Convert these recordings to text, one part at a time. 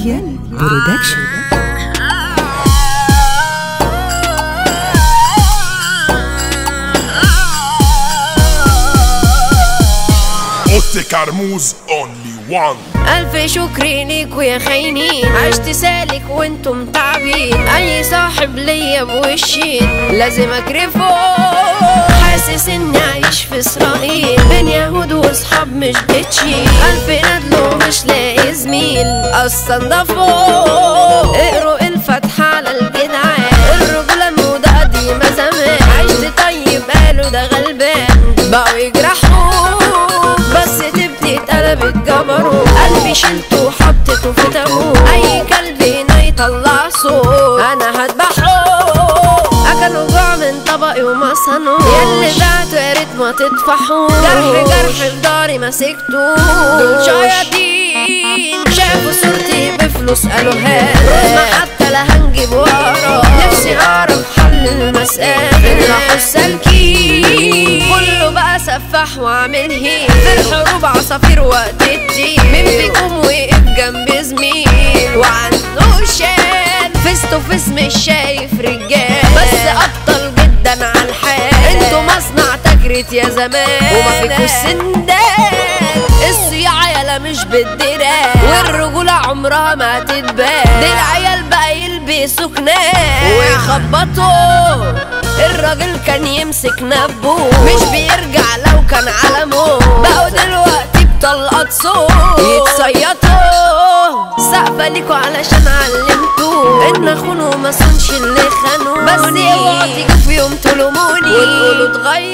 ميديا برودكشن اوتي كرموز اونلي وان ألف شكر ليكوا يا خاينين عشت سالك وانتم تعبين أي صاحب ليا بوشين لازم أكرفه حاسس إني عايش في إسرائيل بين يهود وصحاب مش بتشيل ألف ندل مش لاقي زميل أصنفوا اقروا الفتحة على الجدعان الرجولة الموضة قديمة زمان عشت طيب قالوا ده غلبان بقوا يجرحوا بس تبني اتقلبت جبروت قلبي شلته وحطيته في تابوت اي كلب هنا يطلع صوت انا هذبحه اكلوا جوع من طبقي وما صنوش ياللي بعته يا ريت ما تطفحوش جرح جرح في داري مسكته دول شياطين شافوا صورتي بفلوس قالوا هات ما حتى لا هنجيب ورا نفسي اعرف حل المسألة راحوا السالكين كله بقى سفاح وعامل هين في الحروب عصافير وقت الدين مين فيكم وقف جنب زميل وعنده شان فيس تو فيس مش شايف رجال بس ابطل جدا على الحال انتوا مصنع تجريت يا زمان وما فيكوا سندان الصياعة يالا مش بالدراع والرجولة عمرها ما تتبان دي العيال بقى يلبسوا كنان ويخبطوا الراجل كان يمسك نبو مش بيرجع لو كان على موت بقوا دلوقتي بطلقات صوت يتصيطوا سقفة ليكوا علشان علمتوا ان اخونوا ما صنش اللي خانوا بس اوعوا تيجوا في يوم تلوموني وتقولوا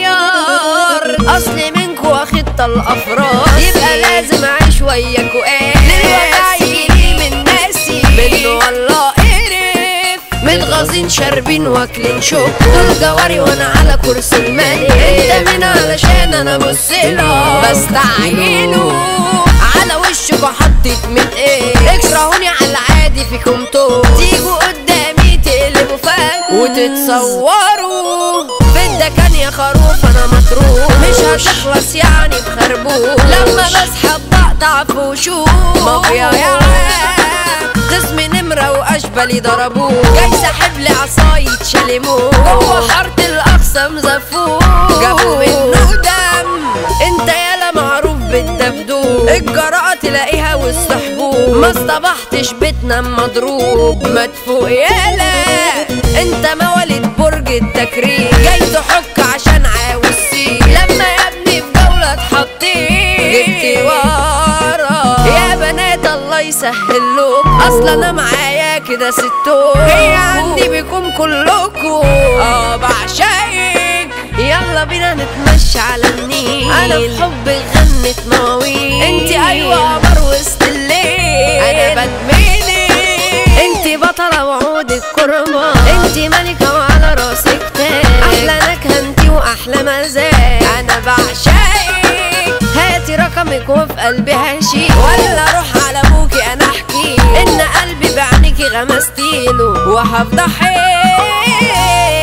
اتغير اصلي منكوا واخد طلقة فراس يبقى لازم اعيش وياكوا ايه دلوقتي يجيلي من ناسي منه والله قرف متغاظين شاربين واكلين شوك دول جواري وانا على كرسي الملك انت مين علشان انا بصيله بستعينه على وشكوا حطيت ميت ايه اكرهوني على العادي فيكم تو تيجوا قدامي تقلبوا فم وتتصوروا فين ده كان يا خروف انا مطروح مش هتخلص يعني بخربوش لما بسحب بقطع في وشوش مافيا يا عم قسم نمرة وأشبالي ضربوه جاي ساحب لي عصاية شلموه جوه حارة الأقصى مزفوه جابوا منه دم انت يالا معروف بالدبدوب الجراءة تلاقيها والسحبوب ما اصطبحتش بيتنا مضروب مدفوق يالا انت مواليد برج التكريم جاي تحك عشان عاوز سيب لما يا ابني في جولة اتحطيت جبت ورا يا بنات الله يسهل لكم اصلا انا معايا كده ستوك هي عندي بيكم كلكم اه بعشقك يلا بينا نتمشى على النيل انا في حبك غنت مواويل انت ايوه قمر وسط الليل انا بدمنك انت بطلة وعودك كرمة انت ملكة وعلى راسك تاج احلى نكهة انت واحلى مزاج انا بعشقك هاتي رقمك وفي قلبي هشيل ولا اروح على ابوكي انا احكي ان قلبي بعينيكي غمستيله وهفضحك